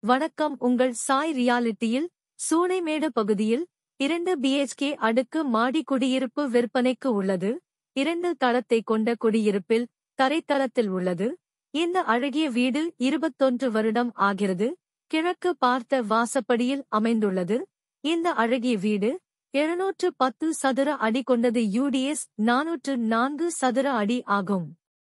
வணக்கம் உங்கள் சாய் ரியாலிட்டியில் சூளைமேடு பகுதியில் இரண்டு பிஎச்கே அடுக்கு மாடி குடியிருப்பு விற்பனைக்கு உள்ளது இரண்டு தளத்தை கொண்ட குடியிருப்பில் தரைத்தளத்தில் உள்ளது இந்த அழகிய வீடு இருபத்தொன்று வருடம் ஆகிறது கிழக்கு பார்த்த வாசப்படியில் அமைந்துள்ளது இந்த அழகிய வீடு எழுநூற்று பத்து சதுர அடி கொண்டது யூடிஎஸ் நானூற்று நான்கு சதுர அடி ஆகும்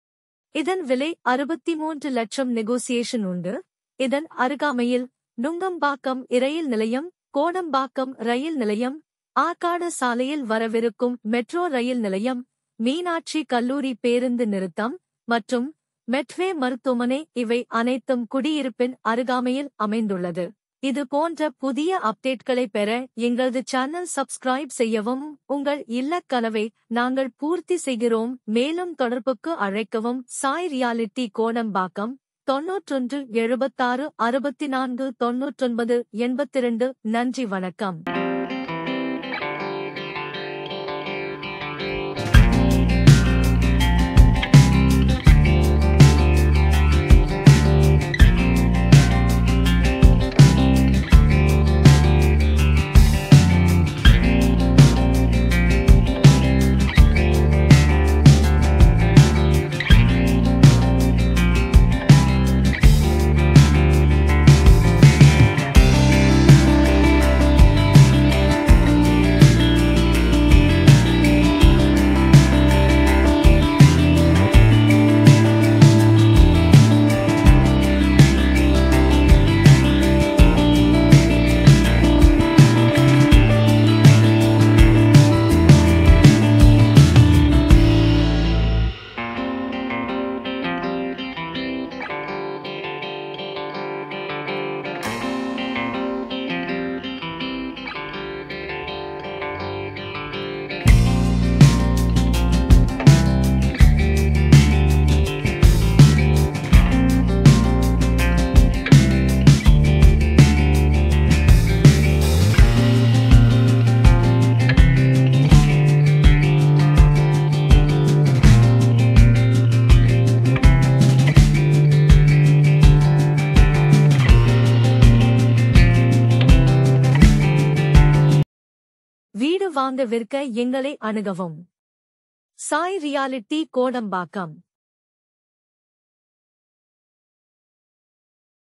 இதன் விலை அறுபத்தி மூன்று லட்சம் நெகோசியேஷன் உண்டு இதன் அருகாமையில் நுங்கம்பாக்கம் இரயில் நிலையம் கோடம்பாக்கம் ரயில் நிலையம் ஆற்காடு சாலையில் வரவிருக்கும் மெட்ரோ ரயில் நிலையம் மீனாட்சி கல்லூரி பேருந்து நிறுத்தம் மற்றும் மெட்வே மருத்துவமனை இவை அனைத்தும் குடியிருப்பின் அருகாமையில் அமைந்துள்ளது இது போன்ற புதிய அப்டேட்களை பெற எங்களது சேனல் சப்ஸ்கிரைப் செய்யவும் உங்கள் இல்லக் கனவை நாங்கள் பூர்த்தி செய்கிறோம் மேலும் தொடர்புக்கு அழைக்கவும் சாய் ரியாலிட்டி கோடம்பாக்கம் தொன்னூற்றொன்று எழுபத்தாறு அறுபத்தி நான்கு தொன்னூற்றொன்பது எண்பத்திரண்டு நன்றி வணக்கம் வீடு வாங்க விற்க எங்களை அணுகவும் சாய் ரியாலிட்டி கோடம்பாக்கம்